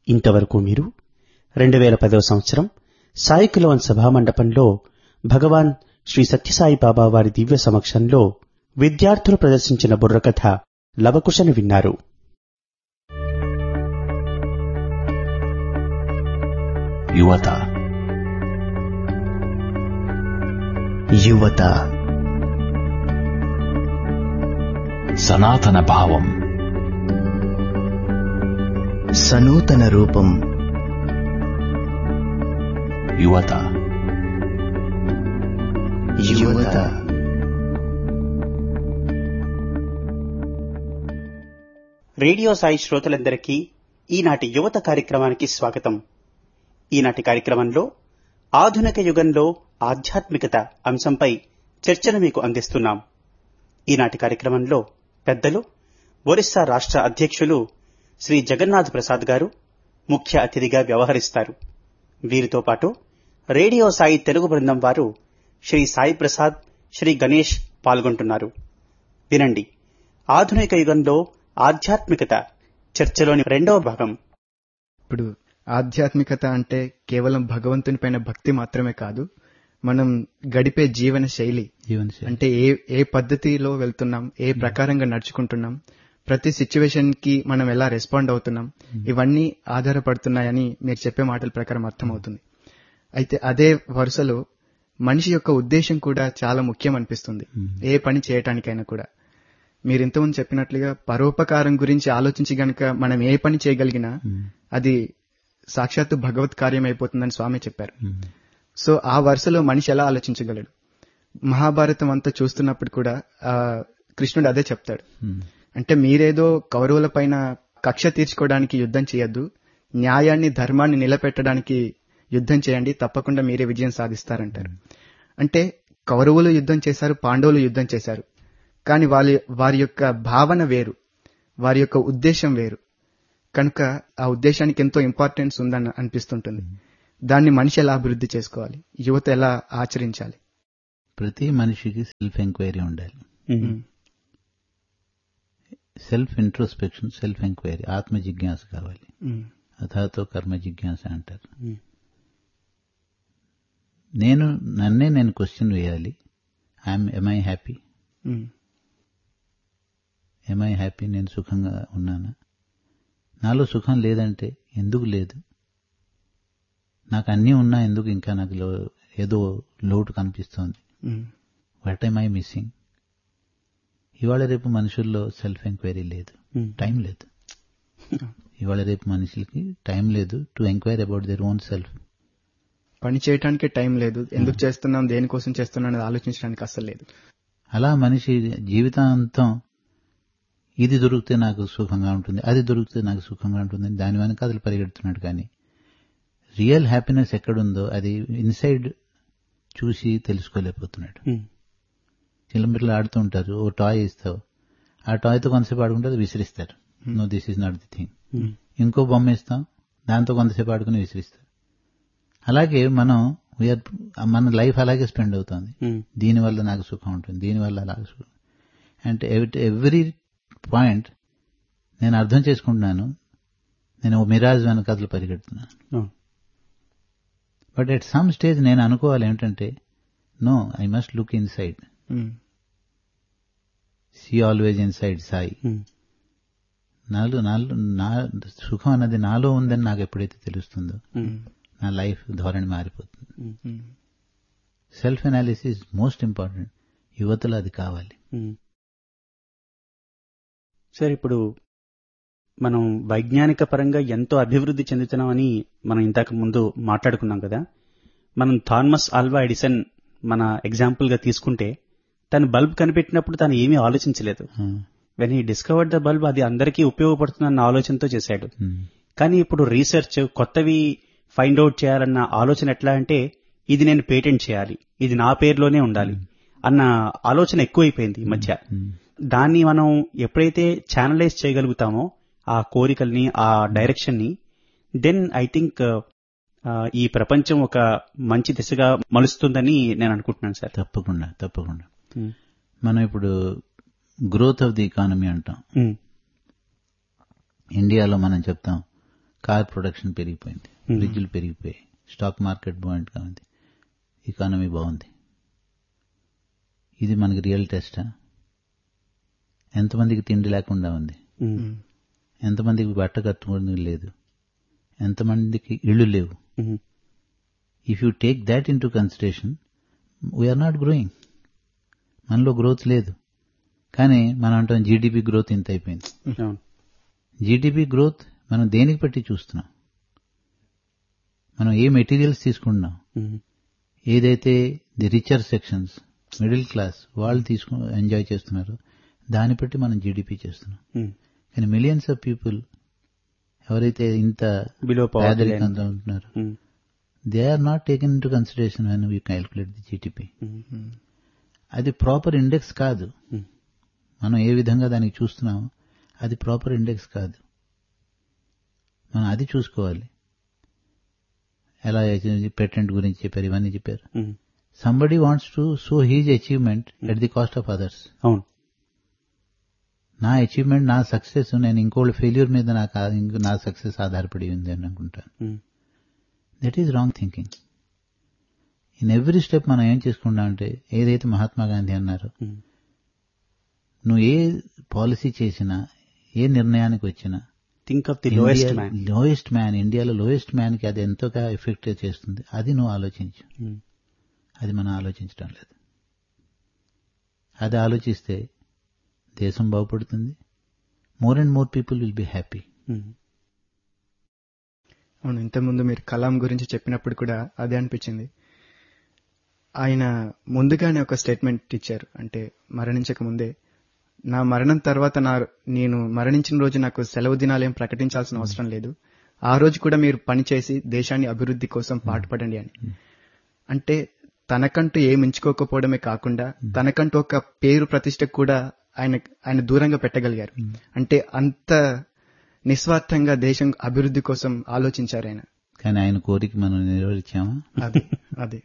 ఇంతవరకు మీరు రెండు వేల పదవ సంవత్సరం సాయికులవన్ సభామండపంలో భగవాన్ శ్రీ సత్యసాయి బాబా వారి దివ్య సమక్షంలో విద్యార్థులు ప్రదర్శించిన బుర్రకథ లవకుశని విన్నారు యువత యువత సనాతన భావం సనూతన రూపం యువత యువత రేడియో సాయి శ్రోతలందరికీ ఈనాటి యువత కార్యక్రమానికి స్వాగతం ఈనాటి కార్యక్రమంలో ఆధునిక యుగంలో ఆధ్యాత్మికత అంశంపై చర్చను మీకు అందిస్తున్నాం ఈనాటి కార్యక్రమంలో పెద్దలు ఒరిస్సా రాష్ట్ర అధ్యక్షులు శ్రీ జగన్నాథ్ ప్రసాద్ గారు ముఖ్య అతిథిగా వ్యవహరిస్తారు వీరితో పాటు రేడియో సాయి తెలుగు బృందం వారు శ్రీ సాయి ప్రసాద్ శ్రీ గణేష్ పాల్గొంటున్నారు వినండి ఆధునిక యుగంలో ఆధ్యాత్మికత చర్చలోని రెండవ భాగం ఇప్పుడు ఆధ్యాత్మికత అంటే కేవలం భగవంతుని పైన భక్తి మాత్రమే కాదు మనం గడిపే జీవన శైలి అంటే ఏ ఏ పద్ధతిలో వెళ్తున్నాం ఏ ప్రకారంగా నడుచుకుంటున్నాం ప్రతి సిచ్యువేషన్ కి మనం ఎలా రెస్పాండ్ అవుతున్నాం ఇవన్నీ ఆధారపడుతున్నాయని మీరు చెప్పే మాటల ప్రకారం అర్థమవుతుంది అయితే అదే వరుసలో మనిషి యొక్క ఉద్దేశం కూడా చాలా ముఖ్యం అనిపిస్తుంది ఏ పని చేయటానికైనా కూడా మీరు ఇంతకుముందు చెప్పినట్లుగా పరోపకారం గురించి ఆలోచించి గనక మనం ఏ పని చేయగలిగినా అది సాక్షాత్తు భగవత్ కార్యం అయిపోతుందని స్వామి చెప్పారు సో ఆ వరుసలో మనిషి ఎలా ఆలోచించగలడు మహాభారతం అంతా చూస్తున్నప్పుడు కూడా ఆ కృష్ణుడు అదే చెప్తాడు అంటే మీరేదో కౌరవుల పైన కక్ష తీర్చుకోవడానికి యుద్ధం చేయొద్దు న్యాయాన్ని ధర్మాన్ని నిలబెట్టడానికి యుద్ధం చేయండి తప్పకుండా మీరే విజయం సాధిస్తారంటారు అంటే కౌరవులు యుద్ధం చేశారు పాండవులు యుద్ధం చేశారు కానీ వాళ్ళ వారి యొక్క భావన వేరు వారి యొక్క ఉద్దేశం వేరు కనుక ఆ ఉద్దేశానికి ఎంతో ఇంపార్టెన్స్ ఉందని అనిపిస్తుంటుంది దాన్ని మనిషి ఎలా అభివృద్ధి చేసుకోవాలి యువత ఎలా ఆచరించాలి ప్రతి మనిషికి సెల్ఫ్ ఎంక్వైరీ ఉండాలి సెల్ఫ్ ఇంట్రోస్పెక్షన్ సెల్ఫ్ ఎంక్వైరీ ఆత్మ జిజ్ఞాస కావాలి అథాతో కర్మ జిజ్ఞాస అంటారు నేను నన్నే నేను క్వశ్చన్ వేయాలి I am am I happy am I happy నేను సుఖంగా ఉన్నానా నాలో సుఖం లేదంటే ఎందుకు లేదు నాకు అన్నీ ఉన్నా ఎందుకు ఇంకా నాకు ఏదో లోటు కనిపిస్తోంది వాట్ ఐమ్ ఐ మిస్సింగ్ ఇవాళ రేపు మనుషుల్లో సెల్ఫ్ ఎంక్వైరీ లేదు టైం లేదు ఇవాళ రేపు మనుషులకి టైం లేదు to enquiry about their own self పని చేయటానికి టైం లేదు ఎందుకు చేస్తున్నాం దేనికోసం చేస్తున్నాం అనేది ఆలోచించడానికి అస్సలు లేదు అలా మనిషి జీవితాంతం ఇది దొరికితే నాకు సుఖంగా ఉంటుంది అది దొరికితే నాకు సుఖంగా ఉంటుంది దాని వెనక అసలు పరిగెడుతున్నాడు కానీ రియల్ హ్యాపీనెస్ ఎక్కడుందో అది ఇన్సైడ్ చూసి తెలుసుకోలేకపోతున్నాడు చిలంబిర్లు ఆడుతూ ఉంటారు ఓ టాయ్ ఇస్తావు ఆ టాయ్తో కొంతసేపు ఆడుకుంటే అది విసిరిస్తారు no this is not the thing ఇంకో బొమ్మ ఇస్తాం దాంతో కొంతసేపు ఆడుకుని విసిరిస్తారు అలాగే మనం మన లైఫ్ అలాగే స్పెండ్ అవుతుంది దీనివల్ల నాకు సుఖం ఉంటుంది దీనివల్ల అలాగే సుఖం అంటే ఎవ్రీ పాయింట్ నేను అర్థం చేసుకుంటున్నాను నేను మిరాజ్ వెనకథలు పరిగెడుతున్నాను బట్ ఎట్ సమ్ స్టేజ్ నేను అనుకోవాలి ఏమిటంటే no I must look inside see always inside Sai నాలో నాలో నా సుఖం అన్నది నాలో ఉందని నాకు ఎప్పుడైతే తెలుస్తుందో నా లైఫ్ ధోరణి మారిపోతుంది సెల్ఫ్ అనాలిసిస్ మోస్ట్ ఇంపార్టెంట్ యువతలో అది కావాలి సార్ ఇప్పుడు మనం వైజ్ఞానిక పరంగా ఎంతో అభివృద్ధి చెందుతున్నామని మనం ఇంతకు ముందు మాట్లాడుకున్నాం కదా మనం థామస్ ఆల్వా ఎడిసన్ మన ఎగ్జాంపుల్ గా తీసుకుంటే తను బల్బ్ కనిపెట్టినప్పుడు తను ఏమీ ఆలోచించలేదు వెన్ ఈ డిస్కవర్డ్ ద బల్బ్ అది అందరికీ ఉపయోగపడుతుందన్న ఆలోచనతో చేశాడు కానీ ఇప్పుడు రీసెర్చ్ కొత్తవి ఫైండ్ అవుట్ చేయాలన్న ఆలోచన ఎట్లా అంటే ఇది నేను పేటెంట్ చేయాలి ఇది నా పేరులోనే ఉండాలి అన్న ఆలోచన ఎక్కువైపోయింది ఈ మధ్య దాన్ని మనం ఎప్పుడైతే ఛానలైజ్ చేయగలుగుతామో ఆ కోరికల్ని ఆ డైరెక్షన్ ని దెన్ ఐ థింక్ ఈ ప్రపంచం ఒక మంచి దిశగా మలుస్తుందని నేను అనుకుంటున్నాను సార్ తప్పకుండా తప్పకుండా మనం ఇప్పుడు గ్రోత్ ఆఫ్ ది ఎకానమీ అంటాం ఇండియాలో మనం చెప్తాం కార్ ప్రొడక్షన్ పెరిగిపోయింది Hmm. ఫ్రిడ్జ్లు పెరిగిపోయాయి స్టాక్ మార్కెట్ బాగుంటుగా ఉంది ఎకానమీ బాగుంది ఇది మనకి రియల్ టెస్టా ఎంతమందికి తిండి లేకుండా ఉంది ఉమ్, ఎంతమందికి బట్ట కట్టుకుని లేదు ఎంతమందికి ఇళ్ళు లేవు um, if you take that into consideration we are not growing మనలో గ్రోత్ లేదు కానీ మనం అంటాం జీడిపి గ్రోత్ ఇంత అయిపోయింది అవును జీడిపి గ్రోత్ మనం దేనికి బట్టి చూస్తున్నాం మనం ఏ మెటీరియల్స్ తీసుకుంటున్నాం ఉమ్, ఏదైతే the richer sections middle class వాళ్ళు తీసుకు ఎంజాయ్ చేస్తున్నారు దాన్ని బట్టి మనం జీడిపి చేస్తున్నాం ఉమ్. కానీ మిలియన్స్ ఆఫ్ పీపుల్ ఎవరైతే ఇంత బిలో పవర్టీ లైన్ పేదరికంతో ఉంటున్నారు um, they are not taken into consideration when we calculate the GDP um, అది ప్రాపర్ ఇండెక్స్ కాదు ఉమ్, మనం ఏ విధంగా దానికి చూస్తున్నామో అది ప్రాపర్ ఇండెక్స్ కాదు మనం అది చూసుకోవాలి ఎలా పేటెంట్ గురించి చెప్పారు ఇవన్నీ చెప్పారు um. Somebody wants to show his achievement at the cost of others అవును నా అచీవ్మెంట్ నా సక్సెస్ నేను ఇంకోళ్ళ ఫెయిల్యూర్ మీద నాకు ఆ- ఇంకో- నా సక్సెస్ ఆధారపడి ఉంది అని అనుకుంటాను um, that is wrong thinking in every step మనం ఏం చేసుకుంటామంటే ఏదైతే మహాత్మా గాంధీ అన్నారో ఉమ్, నువ్వు ఏ పాలసీ చేసినా ఏ నిర్ణయానికి వచ్చినా think of the lowest man lowest man ఇండియాలో లోయెస్ట్ మ్యాన్ కి అది ఎంతగా ఎఫెక్ట్ చేస్తుంది అది నువ్వు ఆలోచించు అది మనం ఆలోచించడం లేదు అది ఆలోచిస్తే దేశం బాగుపడుతుంది more and more people will be happy అవును ఇంతకుముందు మీరు కలాం గురించి చెప్పినప్పుడు కూడా అదే అనిపించింది ఆయన ముందుగానే ఒక స్టేట్మెంట్ ఇచ్చారు అంటే మరణించక ముందే నా మరణం తర్వాత నా నేను మరణించిన రోజు నాకు సెలవు దినాలేం ప్రకటించాల్సిన అవసరం లేదు ఆ రోజు కూడా మీరు పనిచేసి దేశాన్ని అభివృద్ధి కోసం పాటుపడండి అని అంటే తనకంటూ ఏమి ఎంచుకోకపోవడమే కాకుండా తనకంటూ ఒక పేరు ప్రతిష్ట కూడా ఆయన ఆయన దూరంగా పెట్టగలిగారు అంటే అంత నిస్వార్థంగా దేశం అభివృద్ధి కోసం ఆలోచించారు ఆయన కానీ ఆయన కోరిక మనం నెరవేర్చామా అది అదే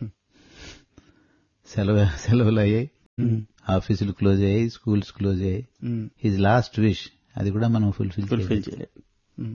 సెలవు సెలవులు అయ్యాయి ఆఫీసులు క్లోజ్ అయ్యాయి స్కూల్స్ క్లోజ్ అయ్యాయి ఉమ్, హిజ్ లాస్ట్ విష్ అది కూడా మనం ఫుల్ఫిల్ ఫుల్ఫిల్ చేయలేదు ఉమ్.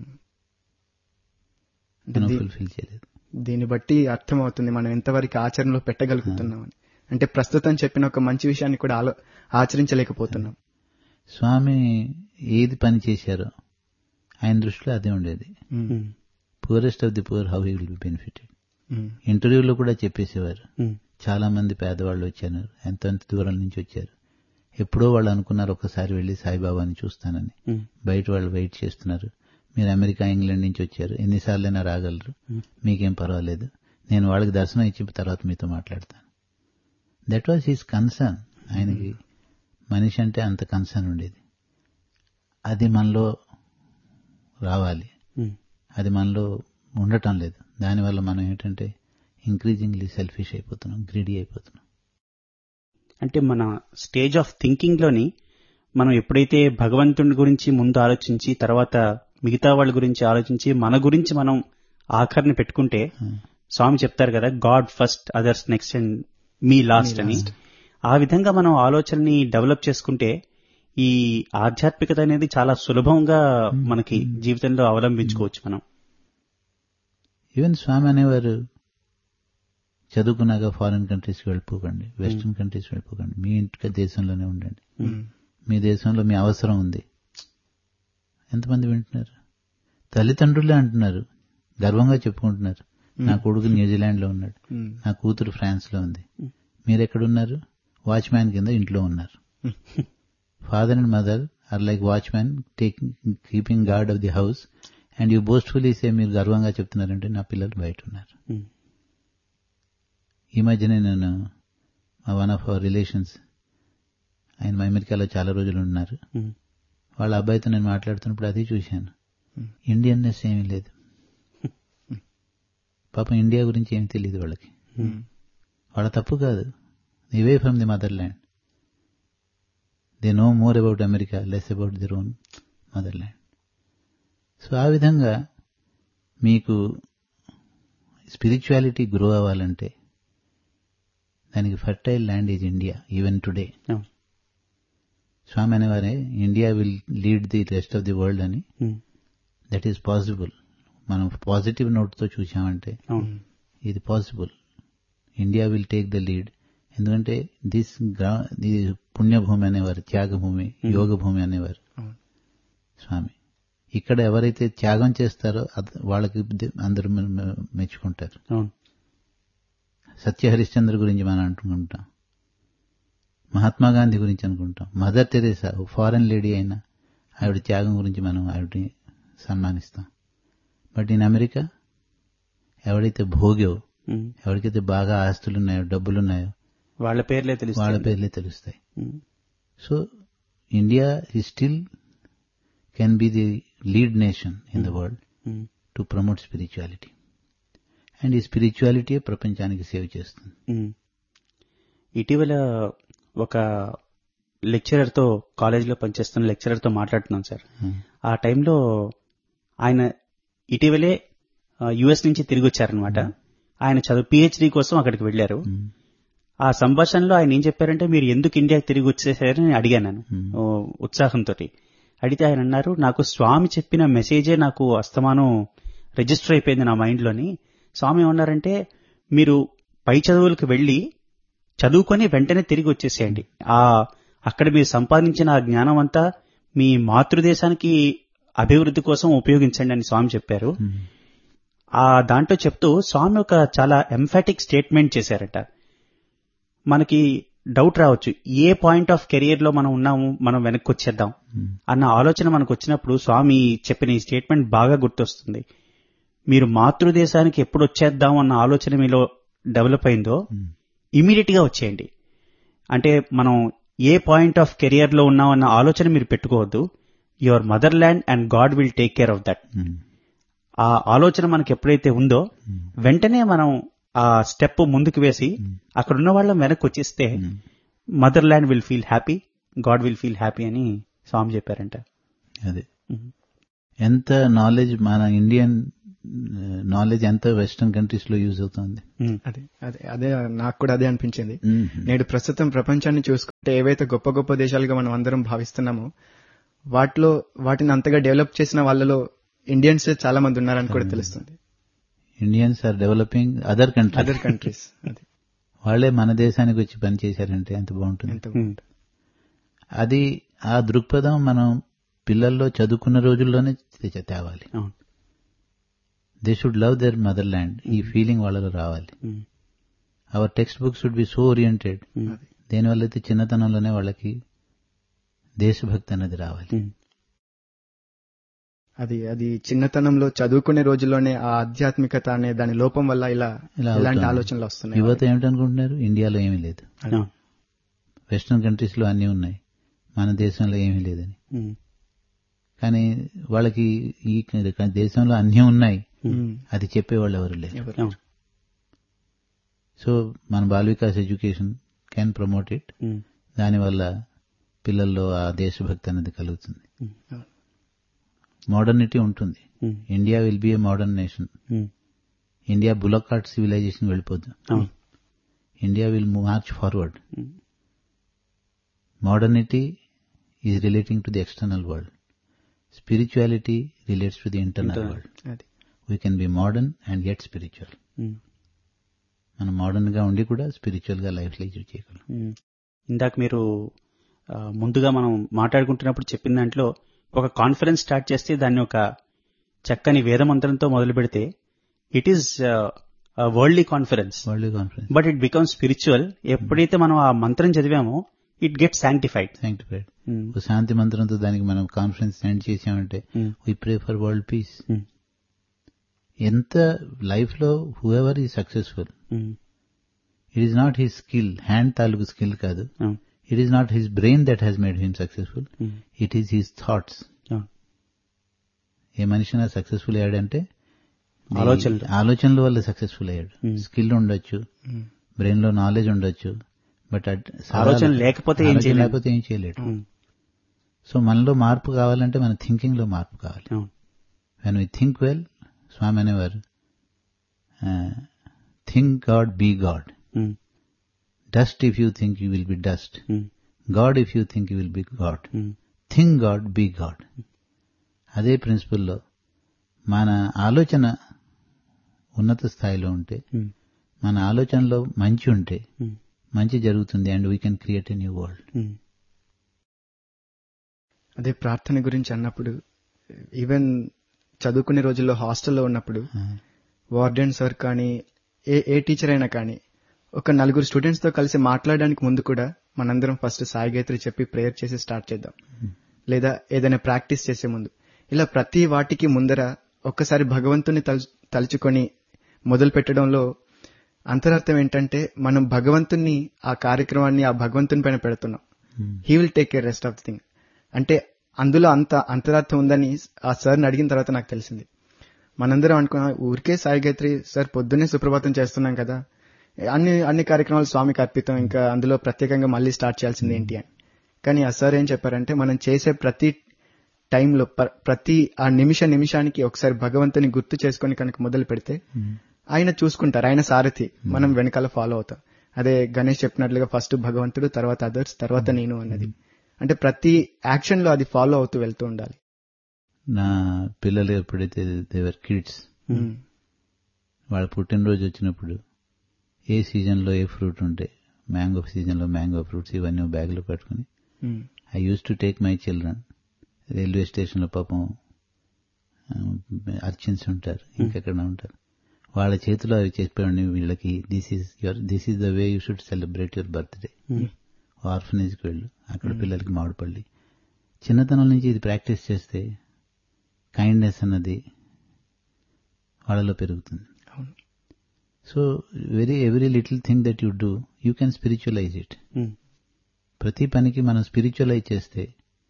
అంటే మనం దీ- ఫుల్ఫిల్ చేయలేదు దీన్ని బట్టి అర్థమవుతుంది మనం ఎంతవరకు ఆచరణలో పెట్టగలుగుతున్నామని అంటే ప్రస్తుతం చెప్పిన ఒక మంచి విషయాన్ని కూడా ఆలో ఆచరించలేకపోతున్నాం స్వామి ఏది పని చేశారో ఆయన దృష్టిలో అదే ఉండేది um, poorest of the poor how he will be benefited um, ఇంటర్వ్యూలో కూడా చెప్పేసేవారు చాలా మంది పేదవాళ్ళు వచ్చారు ఎంత ఎంత దూరం నుంచి వచ్చారు ఎప్పుడో వాళ్ళు అనుకున్నారు ఒకసారి వెళ్లి సాయిబాబాని చూస్తానని బయట వాళ్ళు వెయిట్ చేస్తున్నారు మీరు అమెరికా ఇంగ్లాండ్ నుంచి వచ్చారు ఎన్నిసార్లైనా రాగలరు మీకేం పర్వాలేదు నేను వాళ్ళకి దర్శనం ఇచ్చిన తర్వాత మీతో మాట్లాడతాను దట్ వాజ్ హీస్ కన్సర్న్ ఆయనకి మనిషి అంటే అంత కన్సర్న్ ఉండేది అది మనలో రావాలి అది మనలో ఉండటం లేదు దానివల్ల మనం ఏంటంటే ఇంక్రీజింగ్లీ సెల్ఫిష్ అయిపోతున్నాం గ్రీడీ అయిపోతున్నాం అంటే మన స్టేజ్ ఆఫ్ థింకింగ్ లోని మనం ఎప్పుడైతే భగవంతుడి గురించి ముందు ఆలోచించి తర్వాత మిగతా వాళ్ళ గురించి ఆలోచించి మన గురించి మనం ఆఖరిని పెట్టుకుంటే స్వామి చెప్తారు కదా God first others next and me last అని ఆ విధంగా మనం ఆలోచనని డెవలప్ చేసుకుంటే ఈ ఆధ్యాత్మికత అనేది చాలా సులభంగా మనకి జీవితంలో అవలంబించుకోవచ్చు మనం ఈవెన్ స్వామి అనేవారు చదువుకున్నాక ఫారిన్ కంట్రీస్కి వెళ్ళిపోకండి వెస్ట్రన్ కంట్రీస్ వెళ్ళిపోకండి మీ ఇంటి దేశంలోనే ఉండండి ఉమ్, మీ దేశంలో మీ అవసరం ఉంది ఎంతమంది వింటున్నారు తల్లిదండ్రులే అంటున్నారు గర్వంగా చెప్పుకుంటున్నారు నా కొడుకు న్యూజిలాండ్ లో ఉన్నాడు ఉమ్, నా కూతురు ఫ్రాన్స్ లో ఉంది మీరు ఎక్కడున్నారు వాచ్మ్యాన్ కింద ఇంట్లో ఉన్నారు father and mother are like watchman taking keeping guard of the house and you boastfully say మీరు గర్వంగా చెప్తున్నారంటే నా పిల్లలు బయట ఉన్నారు ఉమ్, ఈ మధ్యనే నేను వన్ ఆఫ్ అవర్ రిలేషన్స్ ఆయన అమెరికాలో చాలా రోజులు ఉన్నారు ఉమ్, వాళ్ళ అబ్బాయితో నేను మాట్లాడుతున్నప్పుడు అది చూశాను ఇండియన్నెస్ ఏమీ లేదు పాపం ఇండియా గురించి ఏమీ తెలియదు వాళ్ళకి ఉమ్, వాళ్ళ తప్పు కాదు ఇవే from the motherland they know more about America less about their own motherland so ఆ విధంగా మీకు స్పిరిచువాలిటీ గ్రో అవ్వాలంటే దానికి fertile land is India even today అవును. స్వామి అనేవారే India will lead the rest of the world అని um, that is possible మనం positive నోట్తో చూసామంటే అవును ఇది possible India will take the lead ఎందుకంటే దిస్ ఇది పుణ్యభూమి అనేవారు త్యాగభూమి యోగ భూమి అనేవారు అవును. స్వామి ఇక్కడ ఎవరైతే త్యాగం చేస్తారో అద- వాళ్ళకి ది- అందరూ మె- మె- మెచ్చుకుంటారు అవును సత్య హరిశ్చంద్ర గురించి మనం అనుకుంటాం మహాత్మా గాంధీ గురించి అనుకుంటాం మదర్ తెరేసా ఫారెన్ లేడీ అయినా ఆవిడ త్యాగం గురించి మనం ఆవిడని సన్మానిస్తాం బట్ ఇన్ అమెరికా ఎవడైతే భోగ్యో ఉమ్. ఎవరికైతే బాగా ఆస్తులు ఉన్నాయో డబ్బులు ఉన్నాయో వాళ్ళ పేర్లే తెలుసు వాళ్ళ పేర్లే తెలుస్తాయి సో ఇండియా ఈ still can be the lead nation in the world to promote spirituality and ఈ స్పిరిచువాలిటీ ప్రపంచానికి సేవ్ చేస్తుంది ఇటీవల ఒక లెక్చరర్ తో కాలేజీలో పనిచేస్తున్న లెక్చరర్ తో మాట్లాడుతున్నాం సార్ ఆ టైంలో ఆయన ఇటీవలే యుఎస్ నుంచి తిరిగి వచ్చారనమాట ఆయన చదువు పిహెచ్డి కోసం అక్కడికి వెళ్లారు ఆ సంభాషణలో ఆయన ఏం చెప్పారంటే మీరు ఎందుకు ఇండియాకి తిరిగి వచ్చేసారని అడిగాను నేను ఓ, ఉత్సాహంతో అడిగితే ఆయన అన్నారు నాకు స్వామి చెప్పిన మెసేజే నాకు అస్తమానం రిజిస్టర్ అయిపోయింది నా మైండ్లోని స్వామి ఏమన్నారంటే మీరు పై చదువులకు వెళ్ళి చదువుకొని వెంటనే తిరిగి వచ్చేసేయండి ఆ అక్కడ మీరు సంపాదించిన ఆ జ్ఞానం అంతా మీ మాతృదేశానికి అభివృద్ధి కోసం ఉపయోగించండి అని స్వామి చెప్పారు ఆ దాంట్లో చెప్తూ స్వామి ఒక చాలా ఎంఫాటిక్ స్టేట్మెంట్ చేశారట మనకి డౌట్ రావచ్చు ఏ పాయింట్ ఆఫ్ కెరియర్ లో మనం ఉన్నాము మనం వెనక్కి వచ్చేద్దాం అన్న ఆలోచన మనకు వచ్చినప్పుడు స్వామి చెప్పిన ఈ స్టేట్మెంట్ బాగా గుర్తొస్తుంది మీరు మాతృదేశానికి ఎప్పుడు వచ్చేద్దాం అన్న ఆలోచన మీలో డెవలప్ అయిందో ఇమీడియట్ గా వచ్చేయండి అంటే మనం ఏ పాయింట్ ఆఫ్ కెరియర్ లో ఉన్నాం అన్న ఆలోచన మీరు పెట్టుకోవద్దు your motherland and God will take care of that ఆ ఆలోచన మనకి ఎప్పుడైతే ఉందో వెంటనే మనం ఆ స్టెప్ ముందుకు వేసి అక్కడ ఉన్న వాళ్ళం వెనక్కి వచ్చేస్తే motherland will feel happy God will feel happy అని స్వామి చెప్పారంట అదే ఎంత నాలెడ్జ్ మన ఇండియన్ నాలెడ్జ్ ఎంత వెస్టర్న్ కంట్రీస్ లో యూజ్ అవుతుంది ఉమ్, అదే అదే అదే నాకు కూడా అదే అనిపించింది నేడు ప్రస్తుతం ప్రపంచాన్ని చూసుకుంటే ఏవైతే గొప్ప గొప్ప దేశాలుగా మనం అందరం భావిస్తున్నామో వాటిలో వాటిని అంతగా డెవలప్ చేసిన వాళ్ళలో ఇండియన్స్ చాలా మంది ఉన్నారని కూడా తెలుస్తుంది Indians are developing other country other countries అది వాళ్ళే మన దేశానికి వచ్చి పని చేశారంటే ఎంత బాగుంటుంది ఎంత ఉమ్, అది ఆ దృక్పథం మనం పిల్లల్లో చదువుకున్న రోజుల్లోనే తెచ్చ- తేవాలి అవును they should love their motherland ఈ ఫీలింగ్ వాళ్ళలో రావాలి um, our textbook should be so oriented um, దేనివల్ల అయితే చిన్నతనంలోనే వాళ్ళకి దేశభక్తి అనేది రావాలి ఉమ్, అది అది చిన్నతనంలో చదువుకునే రోజుల్లోనే ఆ ఆధ్యాత్మికత అనే దాని లోపం వల్ల ఇలా ఇలా ఇలాంటి అవుతోంది. ఆలోచనలు వస్తున్నాయి యువత ఏమిటనుకుంటున్నారు ఇండియాలో ఏమీ లేదు అవును వెస్టర్న్ కంట్రీస్ లో అన్నీ ఉన్నాయి మన దేశంలో ఏమీ లేదని ఉమ్, కానీ వాళ్ళకి ఈ దేశంలో అన్నీ ఉన్నాయి ఉమ్. అది చెప్పేవాళ్ళు ఎవరు లేరు ఎవరు? అవును సో మన Bal Vikas education can promote it um, దానివల్ల పిల్లల్లో ఆ దేశభక్తి అనేది కలుగుతుంది ఉమ్, మోడర్నిటీ ఉంటుంది um, India will be a modern nation um, India bullock cart civilization వెళ్ళిపోద్దు అవును India will march forward um, modernity is relating to the external world spirituality relates to the internal Internal. World అది we can be modern and get spiritual um. మనం modern గా ఉండి కూడా spiritual గా life lead చేయగలం మ్మ్. ఇందాక మీరు ఆ, ముందుగా మనం మాట్లాడుకుంటున్నప్పుడు చెప్పిన దాంట్లో ఒక కాన్ఫరెన్స్ స్టార్ట్ చేస్తే దాన్ని ఒక చక్కని వేదమంత్రంతో మొదలు పెడితే it is worldly conference world conference but it become spiritual ఎప్పుడైతే మనం ఆ మంత్రం చదివామో ఇట్ గెట్ శాంక్టిఫైడ్ సాంక్టిఫైడ్ శాంతి మంత్రంతో దానికి మనం కాన్ఫరెన్స్ సెండ్ చేసామంటే we pray for world peace ఎంత లైఫ్ లో whoever is successful it is not his skill hand తాలూకు స్కిల్ కాదు it is not his brain that has made him successful it is his thoughts ఏ మనిషి successful అయ్యాడంటే ఈ ఆలోచనలు. ఆలోచనల వల్ల సక్సెస్ఫుల్ అయ్యాడు Hmm. స్కిల్ ఉండొచ్చు బ్రెయిన్ లో నాలెడ్జ్ ఉండొచ్చు బట్ ఆలోచన లేకపోతే ఏం చేయలేడు. లేకపోతే ఏం చేయలేడు సో మనలో మార్పు కావాలంటే మన థింకింగ్ లో మార్పు కావాలి when we think well Swami అనేవారు think God be God dust if you think you will be dust God if you think you will be God think God be God అదే ప్రిన్సిపల్లో మన ఆలోచన ఉన్నత స్థాయిలో ఉంటే ఉమ్, మన ఆలోచనలో మంచి ఉంటే ఉమ్, మంచి జరుగుతుంది and we can create a new world um, అదే ప్రార్థన గురించి అన్నప్పుడు ఈవెన్ చదువుకునే రోజుల్లో హాస్టల్లో ఉన్నప్పుడు వార్డెన్ సార్ కానీ ఏ ఏ టీచర్ అయినా కానీ ఒక నలుగురు స్టూడెంట్స్ తో కలిసి మాట్లాడడానికి ముందు కూడా మనందరం ఫస్ట్ సాయి గాయత్రి చెప్పి ప్రేయర్ చేసి స్టార్ట్ చేద్దాం లేదా ఏదైనా ప్రాక్టీస్ చేసే ముందు ఇలా ప్రతి వాటికి ముందర ఒక్కసారి భగవంతుని తలు- తలుచుకొని మొదలు పెట్టడంలో అంతరార్థం ఏంటంటే మనం భగవంతుని ఆ కార్యక్రమాన్ని ఆ భగవంతుని పైన పెడుతున్నాం he will take care rest of the thing అంటే అందులో అంత అంతరార్థం ఉందని ఆ సార్ని అడిగిన తర్వాత నాకు తెలిసింది మనందరం అనుకున్నాం ఊరికే సాయి గాయత్రి సార్ పొద్దున్నే సుప్రభాతం చేస్తున్నాం కదా అన్ని అన్ని కార్యక్రమాలు స్వామికి అర్పితం ఇంకా అందులో ప్రత్యేకంగా మళ్ళీ స్టార్ట్ చేయాల్సింది ఏంటి అని కానీ ఆ సార్ ఏం చెప్పారంటే మనం చేసే ప్రతి టైంలో ప్ర- ప్రతి ఆ నిమిష నిమిషానికి ఒకసారి భగవంతుని గుర్తు చేసుకొని కనుక మొదలు పెడితే ఆయన చూసుకుంటారు ఆయన సారథి మనం వెనకాల ఫాలో అవుతాం అదే గణేష్ చెప్పినట్లుగా ఫస్ట్ భగవంతుడు తర్వాత అదర్స్ తర్వాత నేను అన్నది అంటే ప్రతి యాక్షన్ లో అది ఫాలో అవుతూ వెళ్తూ ఉండాలి నా పిల్లలు ఎప్పుడైతే దేవర్ కిడ్స్ ఉమ్. వాళ్ళ పుట్టినరోజు వచ్చినప్పుడు ఏ సీజన్లో ఏ ఫ్రూట్ ఉంటే మ్యాంగో సీజన్లో మ్యాంగో ఫ్రూట్స్ ఇవన్నీ బ్యాగ్లో పెట్టుకుని um. I use to take my children railway స్టేషన్లో పాపం అర్చిన్స్ ఉంటారు ఇంకెక్కడ ఉంటారు వాళ్ళ చేతిలో అవి చెప్పేవాడిని వీళ్ళకి this is your this is the way you should celebrate your birthday ఆర్ఫనేజ్కి వెళ్ళు అక్కడ పిల్లలకి మామిడిపల్లి చిన్నతనం నుంచి ఇది ప్రాక్టీస్ చేస్తే కైండ్నెస్ అన్నది వాళ్ళలో పెరుగుతుంది అవును so very every little thing that you do you can spiritualize it um, ప్రతి పనికి మనం స్పిరిచువలైజ్ చేస్తే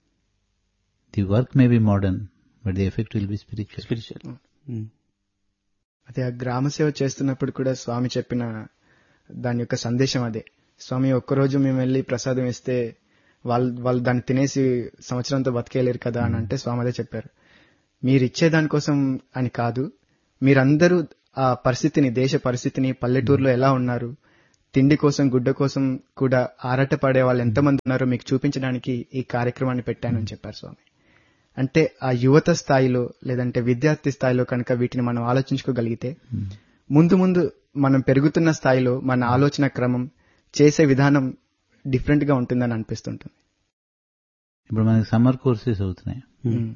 the work may be modern but the effect will be spiritual spiritual um, అదే ఆ గ్రామ సేవ చేస్తున్నప్పుడు కూడా స్వామి చెప్పిన దాని యొక్క సందేశం అదే స్వామి ఒక్కరోజు మేము వెళ్ళి ప్రసాదం ఇస్తే వాళ్ళు వాళ్ళు దాన్ని తినేసి సంవత్సరంతో బతికేయలేరు కదా అని అంటే స్వామి అదే చెప్పారు మీరు ఇచ్చే దానికోసం అని కాదు మీరందరూ ఆ పరిస్థితిని దేశ పరిస్థితిని పల్లెటూరులో ఎలా ఉన్నారు తిండి కోసం గుడ్డ కోసం కూడా ఆరాట పడే వాళ్ళు ఎంతమంది ఉన్నారో మీకు చూపించడానికి ఈ కార్యక్రమాన్ని పెట్టానని చెప్పారు స్వామి అంటే ఆ యువత స్థాయిలో లేదంటే విద్యార్థి స్థాయిలో కనుక వీటిని మనం ఆలోచించుకోగలిగితే ముందు ముందు మనం పెరుగుతున్న స్థాయిలో మన ఆలోచన క్రమం చేసే విధానం డిఫరెంట్ గా ఉంటుందని అనిపిస్తుంటుంది ఇప్పుడు మనకి సమ్మర్ కోర్సెస్ అవుతున్నాయి ఉమ్.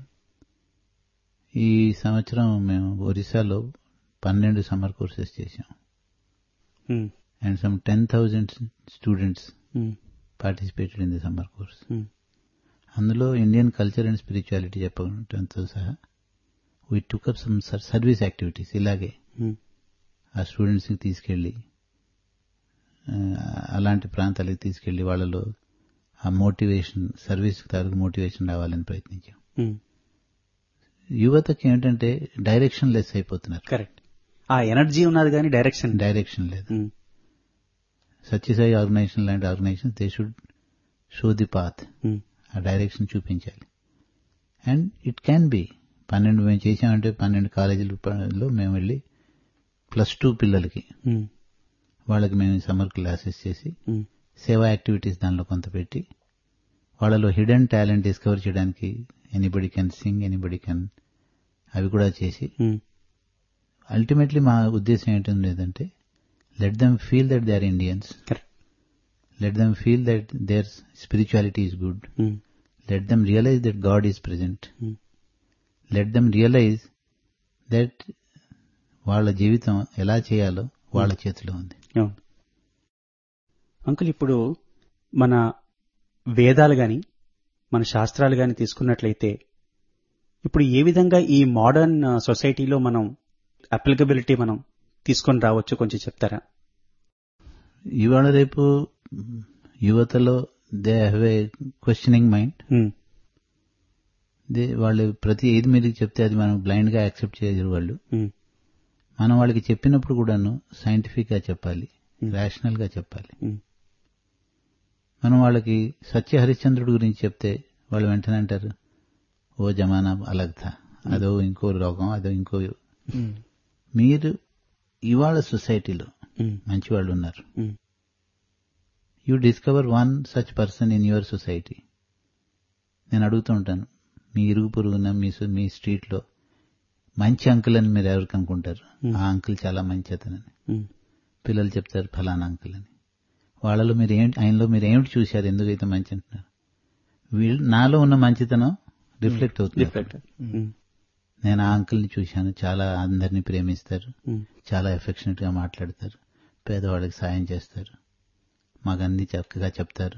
ఈ సంవత్సరం మేము ఒరిస్సాలో పన్నెండు సమ్మర్ కోర్సెస్ చేశాం um, and some ten thousand students um, participated in the summer course um, అందులో ఇండియన్ కల్చర్ అండ్ స్పిరిచువాలిటీ చెప్పడంతో సహా we took up some service activities ఇలాగే ఉమ్, ఆ స్టూడెంట్స్కి తీసుకెళ్ళి ఆ, అలాంటి ప్రాంతాలకు తీసుకెళ్లి వాళ్ళలో ఆ మోటివేషన్ సర్వీస్ తాలూకు మోటివేషన్ రావాలని ప్రయత్నించాం ఉమ్, యువతకి ఏంటంటే డైరెక్షన్ లెస్ అయిపోతున్నారు కరెక్ట్ ఆ ఎనర్జీ ఉన్నది కానీ డైరెక్షన్ డైరెక్షన్ లేదు ఉమ్, సత్యసాయి ఆర్గనైజేషన్ లాంటి organisation they should show the path um, ఆ డైరెక్షన్ చూపించాలి అండ్ ఇట్ క్యాన్ బి పన్నెండు మేము చేసామంటే పన్నెండు కాలేజీలలో మేము వెళ్ళి ప్లస్ టూ పిల్లలకి ఉమ్, వాళ్ళకి మేము సమ్మర్ క్లాసెస్ చేసి ఉమ్, సేవా యాక్టివిటీస్ దానిలో కొంత పెట్టి వాళ్ళలో హిడెన్ టాలెంట్ డిస్కవర్ చేయడానికి anybody can sing anybody can అవి కూడా చేసి ఉమ్, అల్టిమేట్లీ మా ఉద్దేశం ఏంటంటే లేదంటే let them feel that they are Indians correct let them feel that their spirituality is good um, let them realize that God is present um, let them realize that వాళ్ళ జీవితం ఎలా చేయాలో వాళ్ళ చేతిలో ఉంది అవును అంకుల్ ఇప్పుడు మన వేదాలు గాని మన శాస్త్రాలు గాని తీసుకున్నట్లయితే ఇప్పుడు ఏ విధంగా ఈ మోడర్న్ సొసైటీలో మనం అప్లికబిలిటీ మనం తీసుకొని రావచ్చు కొంచెం చెప్తారా ఇవాళ రేపు యువతలో they have a questioning mind um, they వాళ్ళు ప్రతి ఏది మీరు చెప్తే అది మనం బ్లైండ్ గా యాక్సెప్ట్ చేయరు వాళ్ళు ఉమ్, మనం వాళ్ళకి చెప్పినప్పుడు కూడాను సైంటిఫిక్ గా చెప్పాలి రేషనల్ గా చెప్పాలి ఉమ్, మనం వాళ్ళకి సత్య హరిశ్చంద్రుడి గురించి చెప్తే వాళ్ళు వెంటనే అంటారు ఓ జమానా అలగ్తా అదో ఇంకో రోగం అదో ఇంకో ఉమ్. మీరు ఇవాళ సొసైటీలో ఉమ్, మంచి వాళ్ళు ఉన్నారు um, you discover one such person in your society నేను అడుగుతూ ఉంటాను మీ ఇరుగు పొరుగున మీ సో- మీ స్ట్రీట్లో మంచి అంకుల్ అని మీరు ఎవరికి అనుకుంటారు ఆ అంకుల్ చాలా మంచి అతనని ఉమ్, పిల్లలు చెప్తారు ఫలానా అంకుల్ అని వాళ్ళలో మీరు ఏంటి ఆయనలో మీరు ఏమిటి చూశారు ఎందుకైతే మంచి అంటున్నారు వీళ్ళు నాలో ఉన్న మంచితనం రిఫ్లెక్ట్ అవుతుంది రిఫ్లెక్ట్ ఉమ్, నేను ఆ అంకుల్ని చూశాను చాలా అందరినీ ప్రేమిస్తారు ఉమ్, చాలా ఎఫెక్షనెట్ గా మాట్లాడతారు పేదవాళ్ళకి సాయం చేస్తారు మాకు అన్ని చక్కగా చెప్తారు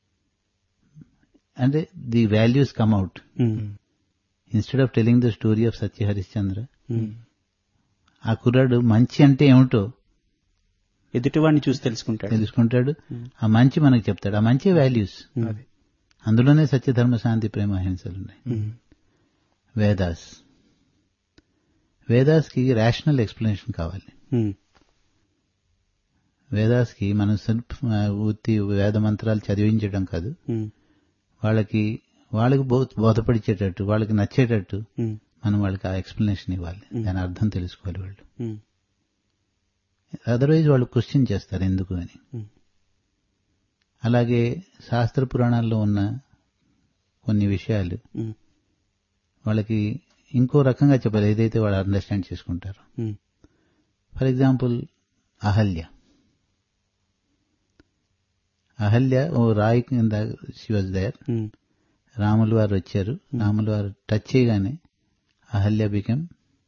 అంటే the values come out um, instead of telling the story of Satya Harishchandra um. ఆ కుర్రాడు మంచి అంటే ఏమిటో ఎదుటివాడిని చూసి తెలుసుకుంటాడు తెలుసుకుంటాడు ఆ మంచి మనకు చెప్తాడు ఆ మంచి వాల్యూస్ అది అందులోనే సత్యధర్మ శాంతి ప్రేమ అహింసలు ఉన్నాయి ఉమ్, వేదాస్ వేదాస్కి రేషనల్ ఎక్స్ప్లెనేషన్ కావాలి ఉమ్, వేదాస్కి మనం సెల్ఫ్ ఉత్తి వేద మంత్రాలు చదివించడం కాదు ఉమ్, వాళ్ళకి వాళ్ళకి బో- బోధపడిచేటట్టు వాళ్ళకి నచ్చేటట్టు ఉమ్, మనం వాళ్ళకి ఆ ఎక్స్ప్లెనేషన్ ఇవ్వాలి దాని అర్థం తెలుసుకోవాలి వాళ్ళు ఉమ్, అదర్వైజ్ వాళ్ళు క్వశ్చన్ చేస్తారు ఎందుకు అని ఉమ్. అలాగే శాస్త్ర పురాణాల్లో ఉన్న కొన్ని విషయాలు ఉమ్, వాళ్ళకి ఇంకో రకంగా చెప్పాలి ఏదైతే వాళ్ళు అండర్స్టాండ్ చేసుకుంటారు um, for example Ahalya Ahalya ఓ రాయి కింద she was there um, Ramulu వారు వచ్చారు రాములు వారు టచ్ చేయగానే Ahalya became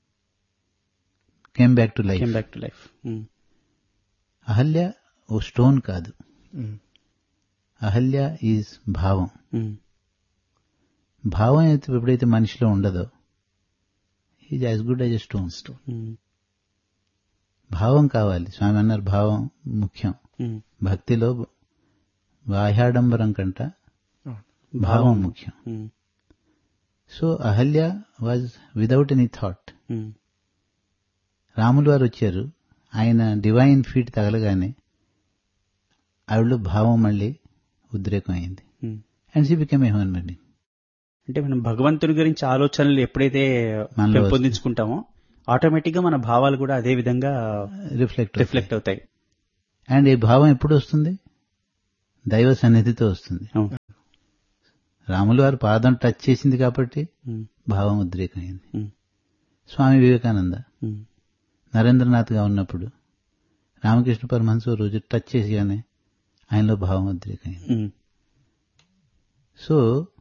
came back to life came back to life. Um, Ahalya ఓ స్టోన్ కాదు ఉమ్, అహల్య ఈజ్ భావం ఉమ్, భావం అయితే ఎప్పుడైతే మనిషిలో ఉండదో is as good as a stone um, భావం కావాలి స్వామి అన్నారు భావం ముఖ్యం ఉమ్, భక్తిలో బాహ్యాడంబరం కంట భావం ముఖ్యం um, so Ahalya was without any thought um, Ramulu వారు వచ్చారు ఆయన డివైన్ ఫీట్ తగలగానే ఆవిడలో భావం మళ్ళీ ఉద్రేకం అయింది um. And she became a human being అంటే మనం భగవంతుడి గురించి ఆలోచనలు ఎప్పుడైతే మనలో పెంపొందించుకుంటామో ఆటోమేటిక్ గా మన భావాలు కూడా అదే విధంగా రిఫ్లెక్ట్ రిఫ్లెక్ట్ అవుతాయి అండ్ ఈ భావం ఎప్పుడు వస్తుంది దైవ సన్నిధితో వస్తుంది అవును. రాములు వారు పాదం టచ్ చేసింది కాబట్టి ఉమ్, భావం ఉద్రేకమైంది ఉమ్, స్వామి వివేకానంద ఉమ్, నరేంద్రనాథ్గా ఉన్నప్పుడు రామకృష్ణ పరమహంస రోజు టచ్ చేసిగానే ఆయనలో భావం ఉద్రేకమైంది ఉమ్, సో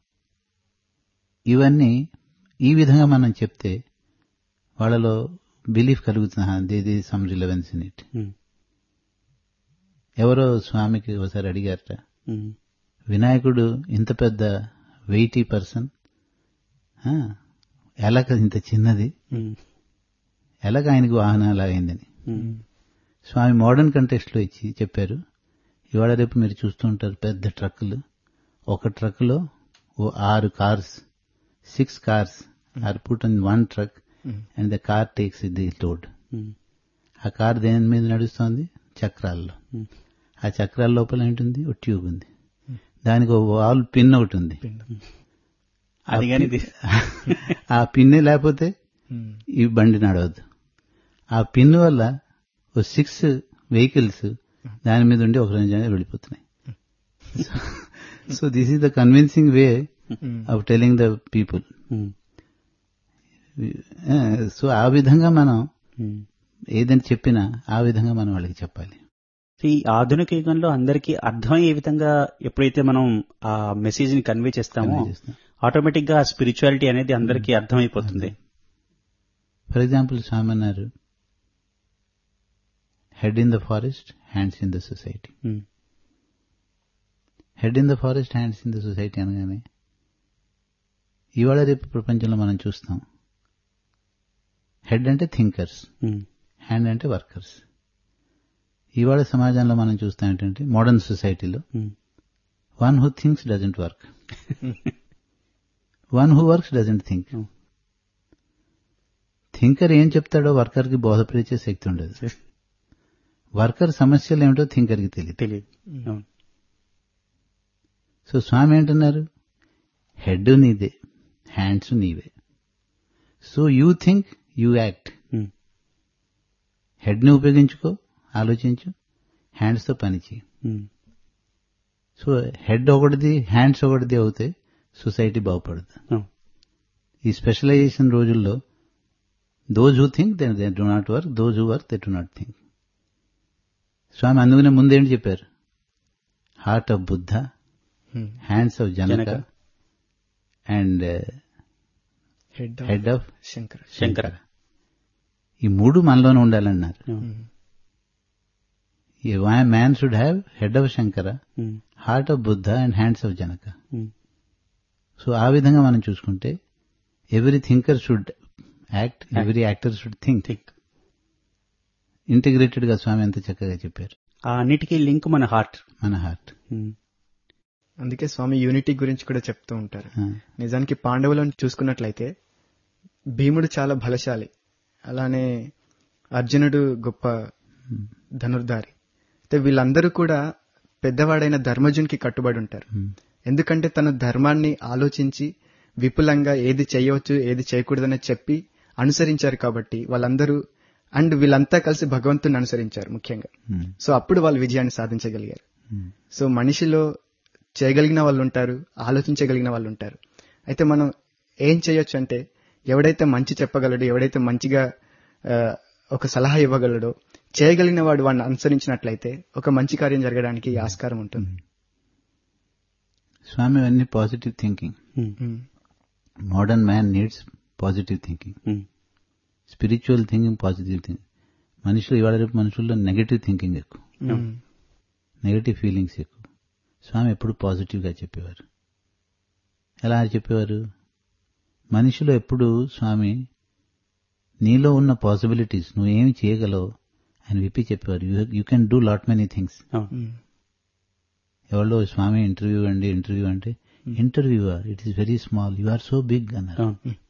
ఇవన్నీ ఈ విధంగా మనం చెప్తే వాళ్ళలో బిలీఫ్ కలుగుతుంది the some relevance in it um, ఎవరో స్వామికి ఒకసారి అడిగారట ఉమ్, వినాయకుడు ఇంత పెద్ద వెయిటీ పర్సన్ ఎలాగ ఇంత చిన్నది ఉమ్, ఎలాగ ఆయనకు వాహనం అలాగైందని ఉమ్, స్వామి మోడర్న్ కంటెక్స్ట్ లో ఇచ్చి చెప్పారు ఇవాళ రేపు మీరు చూస్తూ ఉంటారు పెద్ద ట్రక్కులు ఒక ట్రక్కులో ఓ ఆరు cars six cars are put in one truck and the car takes the load um, ఆ కార్ దేని మీద నడుస్తోంది చక్రాల్లో ఉమ్, ఆ చక్రాల లోపల ఏంటుంది ఒక ట్యూబ్ ఉంది దానికి ఒక వాల్ పిన్ ఒకటి ఉంది అది కానీ ఇది- ఆ పిన్నే లేకపోతే ఉమ్, ఈ బండి నడవద్దు ఆ పిన్ వల్ల ఓ సిక్స్ వెహికల్స్ దాని మీద ఉండి ఒక రోజు వెళ్ళిపోతున్నాయి so this is the convincing way um, of telling the people um, so ఆ విధంగా మనం ఉమ్. ఏదని చెప్పినా ఆ విధంగా మనం వాళ్ళకి చెప్పాలి ఈ ఆధునిక యుగంలో అందరికీ అర్థమయ్యే విధంగా ఎప్పుడైతే మనం ఆ మెసేజ్ ని కన్వే చేస్తామో Convey చేస్తాం. ఆటోమేటిక్ గా స్పిరిచువాలిటీ అనేది అందరికీ అర్థమైపోతుంది ఫర్ ఎగ్జాంపుల్ స్వామి అన్నారు head in the forest hands in the society um, head in the forest hands in the society అనగానే ఇవాళ రేపు ప్రపంచంలో మనం చూస్తాం హెడ్ అంటే థింకర్స్ ఉమ్, హ్యాండ్ అంటే వర్కర్స్ ఇవాళ సమాజంలో మనం చూస్తాం ఏంటంటే మోడర్న్ సొసైటీలో um, one who thinks doesn't work one who works doesn't think Hmm. Thinker ఏం చెప్తాడో వర్కర్ కి బోధపరిచే శక్తి ఉండదు వర్కర్ సమస్యలు ఏమిటో థింకర్ కి తెలియదు తెలియదు అవును. సో స్వామి ఏంటన్నారు హెడ్ నీదే హ్యాండ్స్ నీవే so you think you act um, head ని ఉపయోగించుకో ఆలోచించు హ్యాండ్స్ తో పని చేయి ఉమ్, సో హెడ్ ఒకటిది హ్యాండ్స్ ఒకటిది అవుతే సొసైటీ బాగుపడదు అవును. ఈ స్పెషలైజేషన్ రోజుల్లో those who think they they do not work those who work they do not think Swami అందుకనే ముందేంటి చెప్పారు heart of Buddha hands of Janaka Janaka. And head head of Shankar Shankara ఈ మూడు మనలోనే ఉండాలన్నారు um. Man should have head of Shankara um. Heart of Buddha and hands of Janaka um. So ఆ విధంగా మనం చూసుకుంటే every thinker should act every actor should think think integrated గా స్వామి ఎంత చక్కగా చెప్పారు ఆ అన్నిటికీ లింక్ మన హార్ట్ మన హార్ట్ అందుకే స్వామి యూనిటీ గురించి కూడా చెప్తూ ఉంటారు నిజానికి పాండవులను చూసుకున్నట్లయితే భీముడు చాలా బలశాలి అలానే అర్జునుడు గొప్ప ధనుర్ధారి అయితే వీళ్ళందరూ కూడా పెద్దవాడైన ధర్మజునికి కట్టుబడి ఉంటారు ఎందుకంటే తన ధర్మాన్ని ఆలోచించి విపులంగా ఏది చేయవచ్చు ఏది చేయకూడదని చెప్పి అనుసరించారు కాబట్టి వాళ్ళందరూ అండ్ వీళ్ళంతా కలిసి భగవంతుని అనుసరించారు ముఖ్యంగా సో అప్పుడు వాళ్ళు విజయాన్ని సాధించగలిగారు సో మనిషిలో చేయగలిగిన వాళ్ళు ఉంటారు ఆలోచించగలిగిన వాళ్ళు ఉంటారు అయితే మనం ఏం చేయొచ్చు అంటే ఎవడైతే మంచి చెప్పగలడో ఎవడైతే మంచిగా ఆ, ఒక సలహా ఇవ్వగలడో చేయగలిగిన వాడు వాడిని అనుసరించినట్లయితే ఒక మంచి కార్యం జరగడానికి ఆస్కారం ఉంటుంది స్వామి అన్ని positive thinking um. Modern man needs positive thinking spiritual thinking positive thinking మనుషులు ఇవాళ రేపు మనుషుల్లో నెగటివ్ థింకింగ్ ఎక్కువ ఉమ్. నెగటివ్ ఫీలింగ్స్ ఎక్కువ స్వామి ఎప్పుడు పాజిటివ్గా చెప్పేవారు ఎలా చెప్పేవారు మనిషిలో ఎప్పుడు స్వామి నీలో ఉన్న పాసిబిలిటీస్ నువ్వు ఏమి చేయగలవు ఆయన విప్పి చెప్పేవారు you can do lot many things um. ఎవరో స్వామి ఇంటర్వ్యూ అండి ఇంటర్వ్యూ అంటే interview it is very small you are so big అన్నారు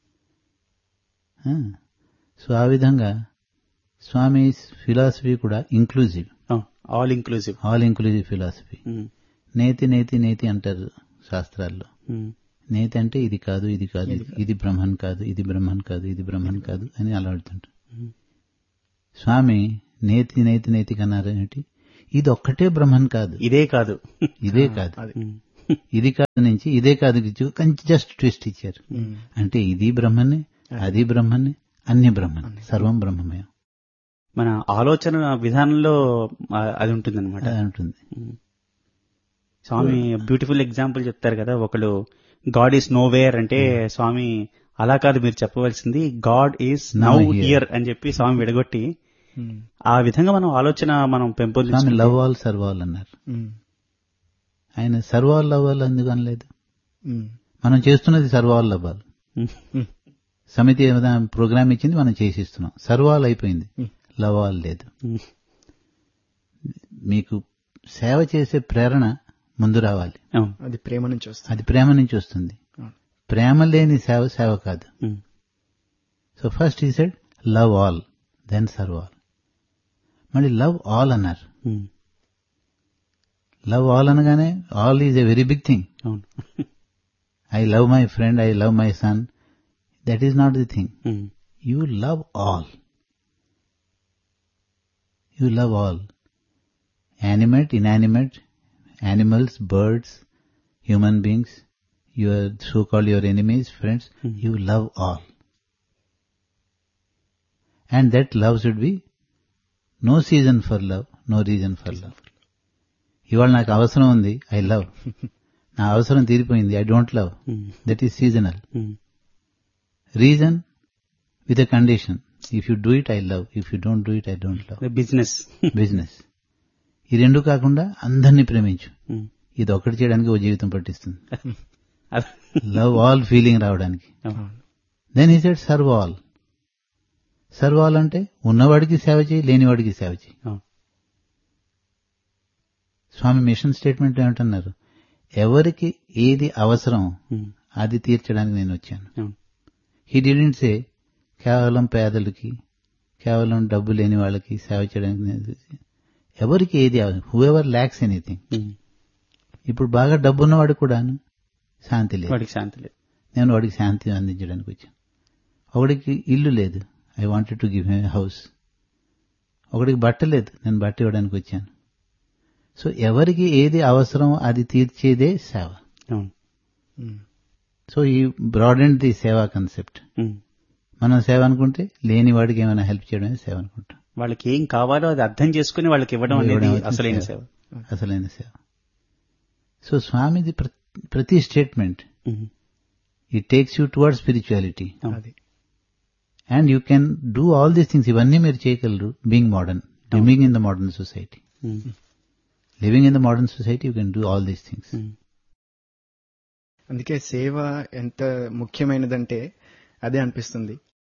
సో ఆ విధంగా స్వామి ఫిలాసఫీ కూడా inclusive all inclusive all inclusive philosophy నేతి నేతి నేతి అంటారు శాస్త్రాల్లో నేతి అంటే ఇది కాదు ఇది కాదు ఇది- ఇది బ్రహ్మన్ కాదు ఇది బ్రహ్మన్ కాదు ఇది బ్రహ్మన్ కాదు అని అలా అడుగుతుంటారు స్వామి నేతి నేతి నేతి కన్నారు ఏంటి ఇది ఒక్కటే బ్రహ్మన్ కాదు ఇదే కాదు ఇదే కాదు ఇది కాదు నుంచి ఇదే కాదు కొంచెం జస్ట్ ట్విస్ట్ ఇచ్చారు ఉమ్. అంటే ఇది బ్రహ్మనే అది బ్రహ్మనే అన్ని బ్రహ్మన్ సర్వం బ్రహ్మమయం మన ఆలోచన విధానంలో ఆ, అది ఉంటుందన్నమాట అది ఉంటుంది స్వామి బ్యూటిఫుల్ ఎగ్జాంపుల్ చెప్తారు కదా ఒకళ్ళు గాడ్ ఈస్ నో వేర్ అంటే స్వామి అలా కాదు మీరు చెప్పవలసింది God is Now now here. Here అని చెప్పి స్వామి విడగొట్టి ఉమ్. ఆ విధంగా మనం ఆలోచన మనం స్వామి పెంపొందించుకుంటే లవ్ ఆల్ సర్వ్ ఆల్ అన్నారు ఉమ్. ఆయన సర్వ్ ఆల్ లవ్ ఆల్ ఎందుకు అనలేదు ఉమ్. మనం చేస్తున్నది serve all love all um. సమితి ఏదైనా ప్రోగ్రామ్ ఇచ్చింది మనం చేసిస్తున్నాం సర్వ్ ఆల్ అయిపోయింది లవ్ ఆల్ లేదు ఉమ్. మీకు సేవ చేసే ప్రేరణ ముందు రావాలి అవును. అది ప్రేమ నుంచి వస్తుంది అది ప్రేమ నుంచి వస్తుంది అవును. ప్రేమ లేని సేవ సేవ కాదు um. So first he said love all then serve all మళ్ళీ లవ్ ఆల్ అన్నారు ఉమ్. లవ్ ఆల్ అనగానే all is a very big thing అవును I love my friend I love my son that is not the thing um. You love all you love all animate inanimate animals birds human beings your so called your enemies friends you love all and that love should be no season for love no reason for love ఇవాళ నాకు అవసరం ఉంది I love నా అవసరం తీరిపోయింది I don't love um. That is seasonal um. reason with a condition. If you do it, I love. If you don't do it, I don't love. Business business ఈ రెండు కాకుండా అందరినీ ప్రేమించు ఉమ్. ఇది ఒకటి చేయడానికి ఓ జీవితం పట్టిస్తుంది అద- లవ్ ఆల్ ఫీలింగ్ రావడానికి అవును. Then he said serve all serve all అంటే ఉన్నవాడికి సేవ చేయి లేనివాడికి సేవ చేయి అవును. స్వామి మిషన్ స్టేట్మెంట్ ఏమంటున్నారు ఎవరికి ఏది అవసరం ఉమ్. అది తీర్చడానికి నేను వచ్చాను అవును. హీ డిడెంట్ సే కేవలం పేదలకి కేవలం డబ్బు లేని వాళ్ళకి సేవ చేయడానికి నేను- ఎవరికి ఏది whoever lacks anything um. ఇప్పుడు బాగా డబ్బున్నవాడు కూడా శాంతి లేదు వాడికి శాంతి లేదు నేను వాడికి శాంతి అందించడానికి వచ్చాను ఒకడికి ఇల్లు లేదు I wanted to give he house ఒకడికి బట్ట లేదు నేను బట్ట ఇవ్వడానికి వచ్చాను సో ఎవరికి ఏది అవసరం అది తీర్చేదే సేవ అవును ఉమ్. సో ఈ broad and the seva concept um. మనం సేవ అనుకుంటే లేని వాడికి ఏమైనా హెల్ప్ చేయడమే సేవ అనుకుంటాం వాళ్ళకి ఏం కావాలో అది అర్థం చేసుకుని వాళ్ళకి ఇవ్వడం అనేది ఇవ్వడం అనేది అసలైన సేవ. సేవ అసలైన సేవ సో స్వామిది ప్ర- ప్రతి statement um. It takes you toward spirituality అవును. అది and you can do all these things ఇవన్నీ మీరు చేయగలరు being modern living in the modern society um. Living in the modern society you can do all these things um. అందుకే సేవ ఎంత ముఖ్యమైనదంటే అదే అనిపిస్తుంది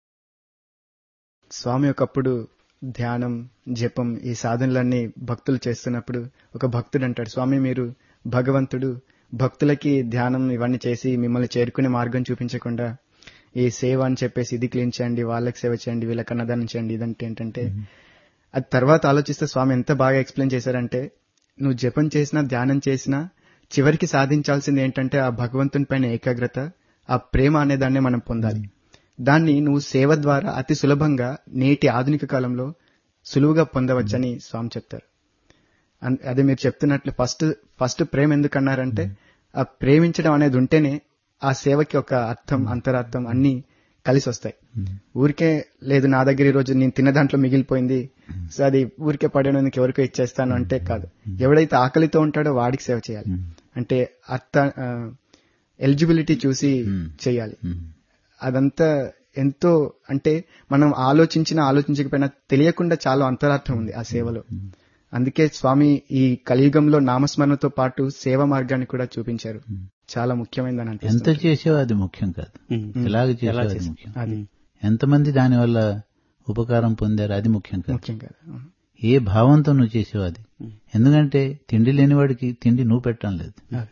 స్వామి ఒకప్పుడు ధ్యానం జపం ఈ సాధనలన్నీ భక్తులు చేస్తున్నప్పుడు ఒక భక్తుడు అంటాడు స్వామి మీరు భగవంతుడు భక్తులకి ధ్యానం ఇవన్నీ చేసి మిమ్మల్ని చేరుకునే మార్గం చూపించకుండా ఈ సేవ అని చెప్పేసి ఇది క్లీన్ చేయండి వాళ్ళకి సేవ చేయండి వీళ్ళకి అన్నదానం చేయండి ఇదంటే ఏంటంటే అది తర్వాత ఆలోచిస్తే స్వామి ఎంత బాగా ఎక్స్ప్లెయిన్ చేశారంటే నువ్వు జపం చేసినా ధ్యానం చేసినా చివరికి సాధించాల్సింది ఏంటంటే ఆ భగవంతుని పైన ఏకాగ్రత ఆ ప్రేమ అనే దాన్ని మనం పొందాలి దాన్ని నువ్వు సేవ ద్వారా అతి సులభంగా నేటి ఆధునిక కాలంలో సులువుగా పొందవచ్చని స్వామి చెప్తారు అన్- అదే మీరు చెప్తున్నట్లు ఫస్ట్ ఫస్ట్ ప్రేమ ఎందుకు అన్నారంటే ఆ ప్రేమించడం అనేది ఉంటేనే ఆ సేవకి ఒక అర్థం అంతరార్థం అన్ని కలిసి వస్తాయి ఊరికే లేదు నా దగ్గర ఈ రోజు నేను తిన్న దాంట్లో మిగిలిపోయింది సో అది ఊరికే పడేందుకు ఎవరికో ఇచ్చేస్తాను అంటే కాదు ఎవడైతే ఆకలితో ఉంటాడో వాడికి సేవ చేయాలి అంటే అర్థ ఎలిజిబిలిటీ చూసి చేయాలి అదంతా ఎంతో అంటే మనం ఆలోచించిన ఆలోచించకపోయినా తెలియకుండా చాలా అంతరార్థం ఉంది ఆ సేవలో అందుకే స్వామి ఈ కలియుగంలో నామస్మరణతో పాటు సేవ మార్గాన్ని కూడా చూపించారు చాలా ముఖ్యమైనదని ఎంత అనిపిస్తుంది చేసావో అది ముఖ్యం కాదు ఉమ్. ఎలాగ ఎలా చేసావో అది చేసావు? ముఖ్యం అది ఎంతమంది దానివల్ల ఉపకారం పొందారు అది ముఖ్యం కాదు ముఖ్యం కదా అవును. ఏ భావంతో నువ్వు చేసావు అది ఎందుకంటే తిండి లేనివాడికి తిండి నువ్వు పెట్టడం లేదు అది.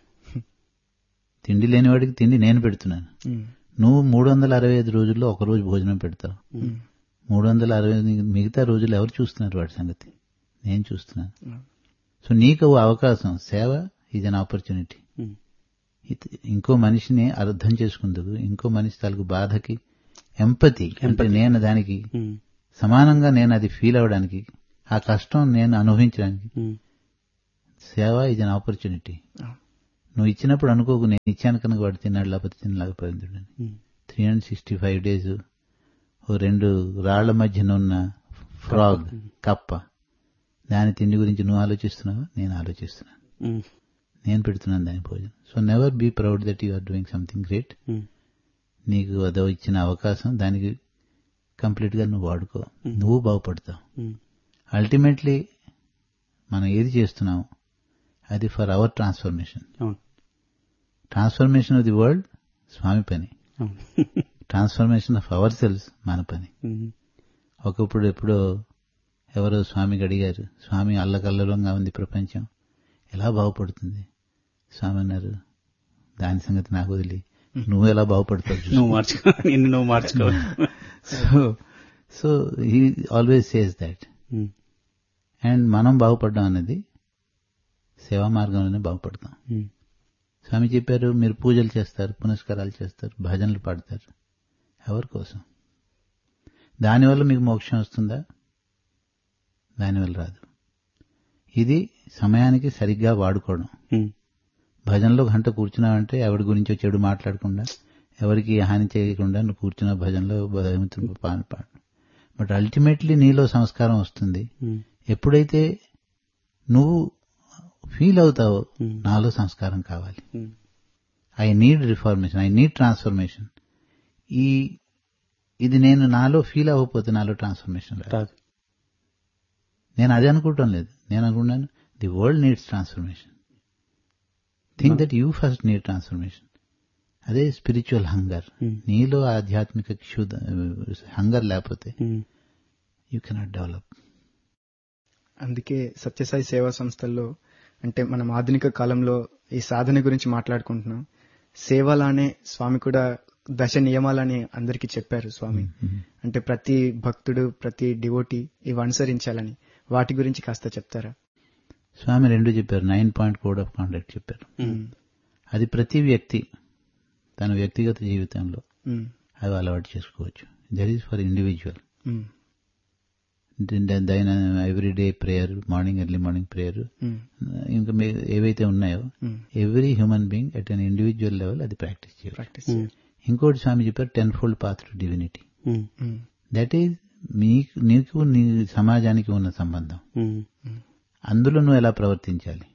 తిండి లేనివాడికి తిండి నేను పెడుతున్నాను ఉమ్. నువ్వు మూడు వందల అరవై ఐదు రోజుల్లో ఒక రోజు భోజనం పెడతావు ఉమ్. మూడు వందల అరవై ఐదు మిగతా రోజులు ఎవరు చూస్తున్నారు వాడి సంగతి నేను చూస్తున్నాను ఉమ్. సో నీకు ఓ అవకాశం సేవ ఇది అన్ ఆపర్చునిటీ ఉమ్. ఇంకో మనిషిని అర్థం చేసుకుందుకు ఇంకో మనిషి తాలూకు బాధకి ఎంపతి అంటే నేను దానికి ఉమ్. సమానంగా నేను అది ఫీల్ అవ్వడానికి ఆ కష్టం నేను అనుభవించడానికి ఉమ్. సేవ ఇది అన్ ఆపర్చునిటీ అవును. నువ్వు ఇచ్చినప్పుడు అనుకోకు నేను ఇచ్చాను కనుక వాడు తిన్నాడు లేకపోతే తినలేకపోయింది um. Three hundred sixty five days ఓ రెండు రాళ్ల మధ్యన ఉన్న ఫ్రాగ్ కప్ప దాని తిండి గురించి నువ్వు ఆలోచిస్తున్నావా నేను ఆలోచిస్తున్నాను ఉమ్. నేను పెడుతున్నాను దాని భోజనం so never be proud that you are doing something great um. నీకు అదో ఇచ్చిన అవకాశం దానికి కంప్లీట్ గా నువ్వు వాడుకో నువ్వు బాగుపడతావు ఉమ్. అల్టిమేట్లీ మనం ఏది చేస్తున్నాము అది ఫర్ అవర్ ట్రాన్స్ఫర్మేషన్ అవును transformation of the world Swami పని అవును ట్రాన్స్ఫర్మేషన్ ఆఫ్ అవర్ సెల్స్ మన పని ఉమ్. ఒకప్పుడు ఎప్పుడో ఎవరో స్వామికి అడిగారు స్వామి అల్లకల్లరంగా ఉంది ప్రపంచం ఎలా బాగుపడుతుంది స్వామి అన్నారు దాని సంగతి నాకు వదిలి నువ్వు ఎలా బాగుపడతావు చూసుకో. నువ్వు మార్చుకో నిన్ను నువ్వు మార్చుకో so so he always says that um. And మనం బాగుపడడం అనేది సేవా మార్గంలోనే బాగుపడతాం ఉమ్. స్వామి చెప్పారు మీరు పూజలు చేస్తారు పునస్కారాలు చేస్తారు భజనలు పాడతారు ఎవరి కోసం దానివల్ల మీకు మోక్షం వస్తుందా దానివల్ల రాదు ఇది సమయానికి సరిగ్గా వాడుకోవడం ఉమ్. భజనలో గంట కూర్చున్నావంటే ఎవరి గురించో చెడు మాట్లాడకుండా ఎవరికి హాని చేయకుండా నువ్వు కూర్చున్న భజనలో భగవంతుని పాడు పాడు బట్ అల్టిమేట్లీ నీలో సంస్కారం వస్తుంది ఉమ్. ఎప్పుడైతే నువ్వు ఫీల్ అవుతావో Hmm. నాలో సంస్కారం కావాలి um. I need reformation I need transformation ఈ ఇది నేను నాలో ఫీల్ అవ్వకపోతే నాలో ట్రాన్స్ఫర్మేషన్ రాదు రాదు నేను అది అనుకుంటాం లేదు నేను అనుకున్నాను the world needs transformation think that you first need transformation అదే స్పిరిచువల్ హంగర్ Hmm. నీలో ఆధ్యాత్మిక క్షుద హంగర్ లేకపోతే ఉమ్. యూ కెనాట్ డెవలప్ అందుకే సత్యసాయి సేవా సంస్థల్లో అంటే మనం ఆధునిక కాలంలో ఈ సాధన గురించి మాట్లాడుకుంటున్నాం సేవలానే స్వామి కూడా దశ నియమాలని అందరికీ చెప్పారు స్వామి అంటే ప్రతి భక్తుడు ప్రతి డివోటి ఇవి అనుసరించాలని వాటి గురించి కాస్త చెప్తారా స్వామి రెండు చెప్పారు nine point code of conduct చెప్పారు ఉమ్. అది ప్రతి వ్యక్తి తన వ్యక్తిగత జీవితంలో ఉమ్, అవి అలవాటు చేసుకోవచ్చు that is for individual um, దైన everyday prayer morning early morning prayer um, ఇంకా మీ- ఏవైతే ఉన్నాయో um. Every human being at an individual level అది ప్రాక్టీస్ చేయాలి ప్రాక్టీస్ ఉమ్. ఇంకోటి స్వామి చెప్పారు ten fold path to divinity um, um, that is మీకు నీకు నీ సమాజానికి ఉన్న సంబంధం ఉమ్, అందులో నువ్వు ఎలా ప్రవర్తించాలి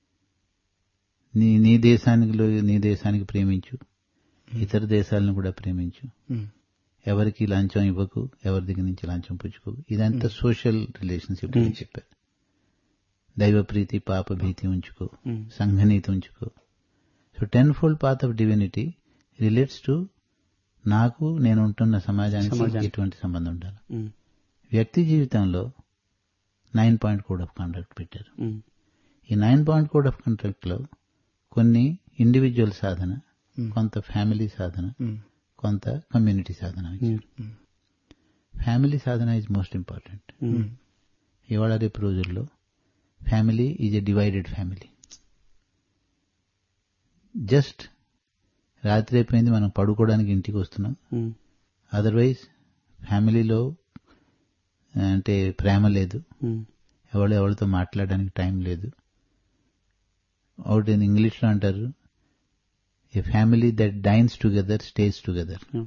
నీ నీ దేశానికి నీ దేశానికి ప్రేమించు ఇతర దేశాలను కూడా ప్రేమించు ఉమ్, ఎవరికి లంచం ఇవ్వకు ఎవరి దగ్గర నుంచి లంచం పుచ్చుకోకు ఇదంతా సోషల్ రిలేషన్షిప్ అని చెప్పారు దైవ ప్రీతి పాప భీతి ఉంచుకో ఉమ్, సంఘనీతి ఉంచుకో so ten fold path of divinity relates to నాకు నేను ఉంటున్న సమాజానికి సమాజానికి. ఎటువంటి సంబంధం ఉండాలి ఉమ్, వ్యక్తి జీవితంలో nine point code of conduct పెట్టారు ఉమ్, ఈ nine point code of conduct లో కొన్ని ఇండివిజువల్ సాధన Hmm. కొంత ఫ్యామిలీ సాధన ఉమ్, కొంత కమ్యూనిటీ సాధన ఇచ్చారు. ఉమ్, ఫ్యామిలీ సాధన ఇస్ మోస్ట్ ఇంపార్టెంట్ ఉమ్, ఇవాళ రేపు రోజుల్లో family is a divided family just రాత్రి అయిపోయింది మనం పడుకోవడానికి ఇంటికి వస్తున్నాం ఉమ్, అదర్వైజ్ ఫ్యామిలీలో అంటే ప్రేమ లేదు ఉమ్, ఎవరు ఎవరితో మాట్లాడడానికి టైం లేదు ఒకటి ఇంగ్లీష్లో అంటారు a family that dines together stays together um,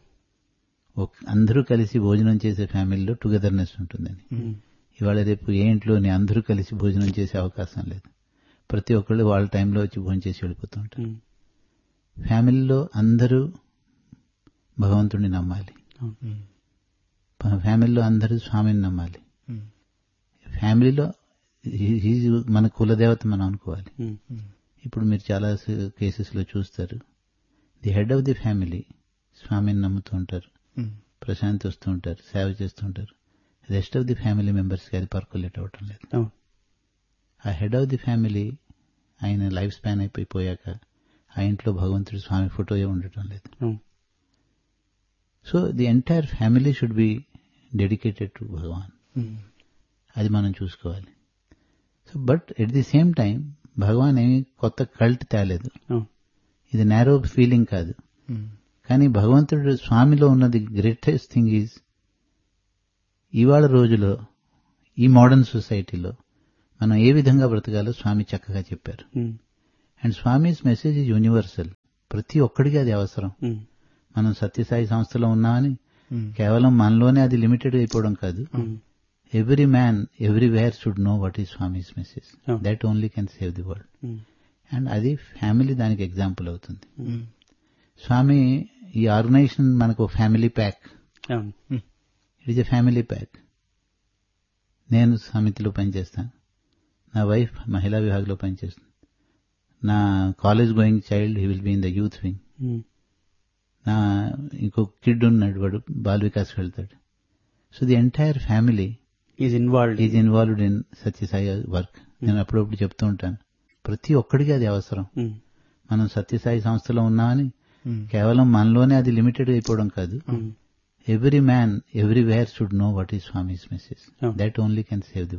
అందరూ కలిసి భోజనం చేసే ఫ్యామిలీలో టుగెదర్నెస్ ఉంటుందని ఉమ్, ఇవాళ రేపు ఏ ఇంట్లోని అందరూ కలిసి భోజనం చేసే అవకాశం లేదు ప్రతి ఒక్కళ్ళు వాళ్ళ టైంలో వచ్చి భోజనం చేసి వెళ్ళిపోతూ ఉంటారు ఉమ్, ఫ్యామిలీలో అందరూ భగవంతుడిని నమ్మాలి అవును. ప- ఫ్యామిలీలో అందరూ స్వామిని నమ్మాలి ఉమ్, ఫ్యామిలీలో హీ- హీజ్ మన కులదేవత మనం అనుకోవాలి ఉమ్, ఇప్పుడు మీరు చాలా కేసెస్లో చూస్తారు the head of the family స్వామిని నమ్ముతూ ఉంటారు ఉమ్, ప్రశాంతి వస్తూ ఉంటారు సేవ చేస్తూ ఉంటారు రెస్ట్ ఆఫ్ ది ఫ్యామిలీ మెంబర్స్కి అది పర్కులేట్ అవ్వటం లేదు అవును. ఆ హెడ్ ఆఫ్ ది ఫ్యామిలీ ఆయన లైఫ్ స్పాన్ అయిపోయాక ఆ ఇంట్లో భగవంతుడి స్వామి ఫోటో ఉండటం లేదు అవును. So the entire family should be dedicated to Bhagavan um, అది మనం చూసుకోవాలి so but at the same time Bhagavan ఏమి కొత్త కల్ట్ తేలేదు అవును. ఇది నేరో ఫీలింగ్ కాదు ఉమ్, కానీ భగవంతుడు స్వామిలో ఉన్నది గ్రేటెస్ట్ థింగ్ ఈజ్ ఇవాళ రోజులో ఈ మోడర్న్ సొసైటీలో మనం ఏ విధంగా బ్రతకాలో స్వామి చక్కగా చెప్పారు um, and Swami's message is universal ప్రతి ఒక్కడికి అది అవసరం ఉమ్, మనం సత్యసాయి సంస్థలో ఉన్నామని ఉమ్, కేవలం మనలోనే అది లిమిటెడ్ అయిపోవడం కాదు um, every man everywhere should know what is Swami's message Oh. That only can save the world um, and అది ఫ్యామిలీ దానికి ఎగ్జాంపుల్ అవుతుంది ఉమ్, స్వామి ఈ ఆర్గనైజేషన్ మనకు ఫ్యామిలీ ప్యాక్ అవును. It is a family pack నేను సమితిలో పనిచేస్తాను నా వైఫ్ మహిళా విభాగంలో పనిచేస్తుంది నా college going child he will be in the youth wing um, నా ఇంకో కిడ్ ఉన్నాడు వాడు బాల్ వికాస్ వెళ్తాడు so the entire family is involved is involved in Sathya Sai work నేను అప్పుడప్పుడు చెప్తూ ఉంటాను ప్రతి ఒక్కడికి అది అవసరం ఉమ్, మనం సత్యసాయి సంస్థలో ఉన్నామని ఉమ్, కేవలం మనలోనే అది లిమిటెడ్ అయిపోవడం కాదు um, every man everywhere should know what is Swami's message Oh. That only can save the